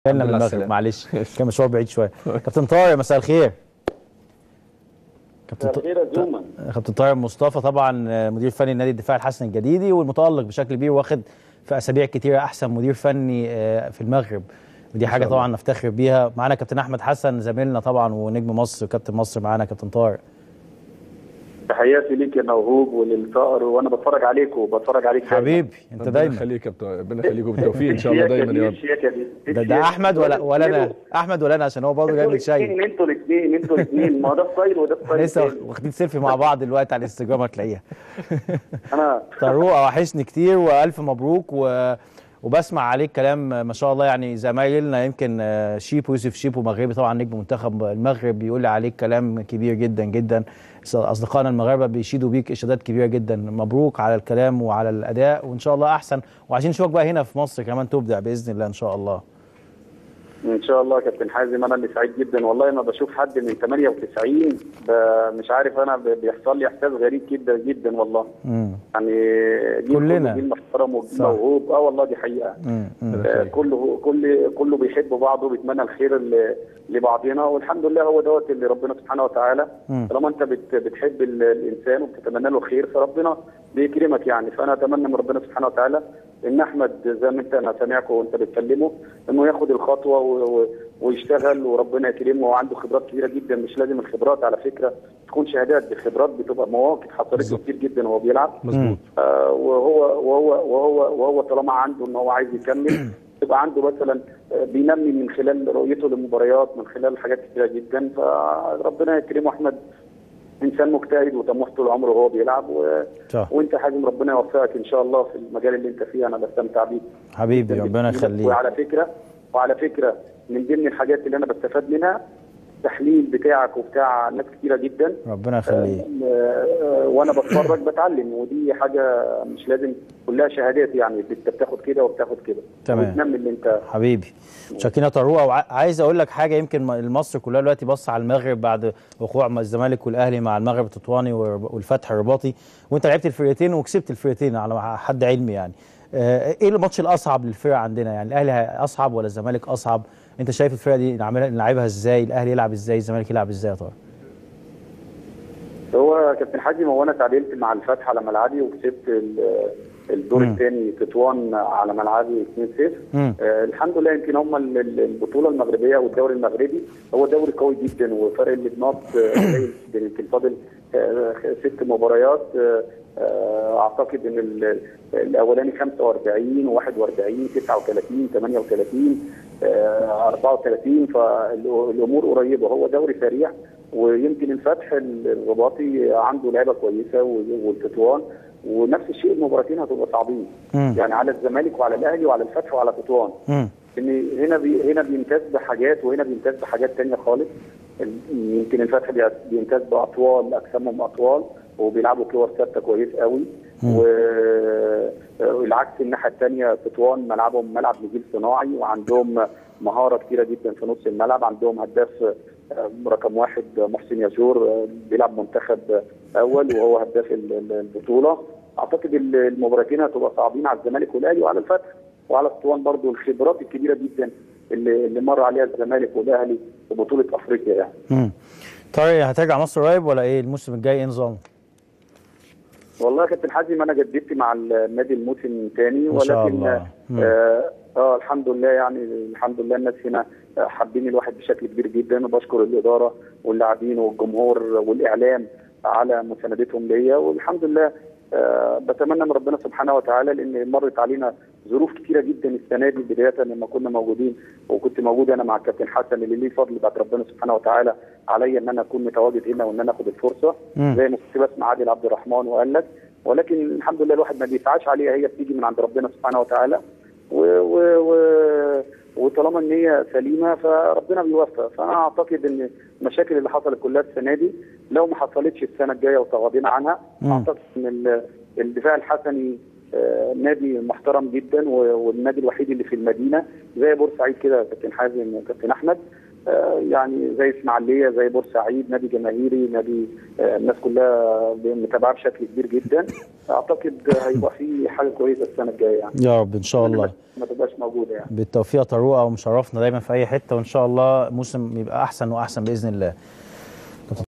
جالنا من المغرب معلش كان مشوار بعيد شويه كابتن طارق مساء الخير كابتن خير زوما كابتن طارق مصطفى طبعا مدير فني نادي الدفاع الحسن الجديدي والمتالق بشكل كبير واخد في اسابيع كتيره احسن مدير فني في المغرب ودي حاجه طبعا نفتخر بيها معانا كابتن احمد حسن زميلنا طبعا ونجم مصر وكابتن مصر معانا كابتن طارق تحياتي ليك يا موهوب وللفقر وانا بتفرج عليك وبتفرج عليك حبيبي انت دايما ربنا يخليك يا ربنا يخليك وبالتوفيق ان شاء الله دايما يا رب ده, ده احمد ولا ولا انا احمد ولا انا عشان هو برضه جاي من شاي انتوا الاثنين انتوا الاثنين ما ده ستايل وده ستايل لسه واخدين سيلفي مع بعض دلوقتي على الانستجرام هتلاقيها انا طروقه وحشني كتير والف مبروك و وبسمع عليك كلام ما شاء الله يعني زمايلنا يمكن شيبو يوسف شيبو مغربي طبعا نجم منتخب المغرب بيقول لي عليك كلام كبير جدا جدا اصدقائنا المغاربه بيشيدوا بيك اشادات كبيره جدا مبروك على الكلام وعلى الاداء وان شاء الله احسن وعايزين نشوفك بقى هنا في مصر كمان تبدع باذن الله ان شاء الله ان شاء الله يا كابتن حازم انا اللي سعيد جدا والله ما بشوف حد من 98 مش عارف انا بيحصل لي احساس غريب جدا جدا والله مم. يعني جيل كلنا جيل محترم وجيل موهوب اه والله دي حقيقه مم. آه كله كل كله بيحب بعضه وبيتمنى الخير لبعضنا والحمد لله هو دوت اللي ربنا سبحانه وتعالى طالما انت بت بتحب الانسان وبتتمنى له الخير فربنا بيكرمك يعني فانا اتمنى من ربنا سبحانه وتعالى ان احمد زي ما انت انا سامعك وانت بتكلمه انه ياخد الخطوه و... ويشتغل وربنا يكرمه وعنده خبرات كبيره جدا مش لازم الخبرات على فكره تكون شهادات دي خبرات بتبقى مواقف حصلت له كتير جدا وهو بيلعب مظبوط آه وهو وهو وهو وهو طالما عنده ان هو عايز يكمل تبقى عنده مثلا بينمي من خلال رؤيته للمباريات من خلال حاجات كتيره جدا فربنا يكرمه احمد انسان مجتهد وطموح طول عمره وهو بيلعب و... وانت حازم ربنا يوفقك ان شاء الله في المجال اللي انت فيه انا بستمتع بيه حبيبي ربنا يخليك وعلى فكره وعلى فكره من ضمن الحاجات اللي انا بستفاد منها التحليل بتاعك وبتاع ناس كتيره جدا ربنا يخليك وانا بتفرج بتعلم ودي حاجه مش لازم كلها شهادات يعني انت بتاخد كده وبتاخد كده تمام وتنمي اللي انت حبيبي شاكينا طروقه وعايز اقول لك حاجه يمكن مصر كلها دلوقتي بص على المغرب بعد وقوع الزمالك والاهلي مع المغرب التطواني والفتح الرباطي وانت لعبت الفرقتين وكسبت الفرقتين على حد علمي يعني ايه الماتش الاصعب للفرق عندنا يعني الاهلي اصعب ولا الزمالك اصعب انت شايف الفرقه دي نلعبها ازاي الاهلي يلعب ازاي الزمالك يلعب ازاي يا طارق هو كابتن حاجي ما هو انا تعادلت مع الفتح على ملعبي وكسبت الدور الثاني تطوان على ملعبي 2-0 آه الحمد لله يمكن هم البطوله المغربيه والدوري المغربي هو دوري قوي جدا وفرق النقاط قليل جدا يمكن فاضل آه ست مباريات آه اعتقد ان الاولاني 45 و41 39 38 34 فالامور قريبه هو دوري سريع ويمكن الفتح الرباطي عنده لعبه كويسه والتطوان ونفس الشيء المباراتين هتبقى صعبين يعني على الزمالك وعلى الاهلي وعلى الفتح وعلى تطوان ان هنا بي هنا بيمتاز بحاجات وهنا بيمتاز بحاجات ثانيه خالص يمكن الفتح بيمتاز باطوال اجسامهم اطوال وبيلعبوا كور ثابته كويس قوي والعكس الناحيه الثانيه تطوان ملعبهم ملعب نجيل صناعي وعندهم مهاره كثيره جدا في نص الملعب عندهم هداف رقم واحد محسن ياسور بيلعب منتخب اول وهو هداف البطوله اعتقد المباراتين هتبقى صعبين على الزمالك والاهلي وعلى الفتح وعلى اسوان برضو الخبرات الكبيره جدا اللي, اللي مر عليها الزمالك والاهلي في بطوله افريقيا يعني. امم طيب هترجع مصر قريب ولا ايه الموسم الجاي ايه نظام؟ والله يا كابتن حازم انا جددت مع النادي الموسم ثاني ما شاء ولكن الله. آه, اه الحمد لله يعني الحمد لله الناس هنا حابين الواحد بشكل كبير جدا وبشكر الاداره واللاعبين والجمهور والاعلام على مساندتهم ليا والحمد لله آه بتمنى من ربنا سبحانه وتعالى لان مرت علينا ظروف كثيره جدا السنه دي بدايه لما كنا موجودين وكنت موجود انا مع الكابتن حسن اللي ليه فضل بعد ربنا سبحانه وتعالى عليا ان انا اكون متواجد هنا وان انا اخد الفرصه مم. زي ما كنت بسمع عادل عبد الرحمن وقال لك ولكن الحمد لله الواحد ما بيسعاش عليها هي بتيجي من عند ربنا سبحانه وتعالى و و و وطالما ان هي سليمه فربنا بيوفق فانا اعتقد ان المشاكل اللي حصلت كلها السنه دي لو ما حصلتش السنه الجايه وتغاضينا عنها مم. اعتقد ان ال- الدفاع الحسني آه، نادي محترم جدا و- والنادي الوحيد اللي في المدينه زي بورسعيد كده يا كابتن حازم وكابتن احمد آه، يعني زي اسماعيليه زي بورسعيد نادي جماهيري نادي آه، الناس كلها متابعه بشكل كبير جدا اعتقد هيبقى في حاجه كويسه السنه الجايه يعني يا رب ان شاء الله ما تبقاش موجوده يعني بالتوفيق يا طروقه ومشرفنا دايما في اي حته وان شاء الله موسم يبقى احسن واحسن باذن الله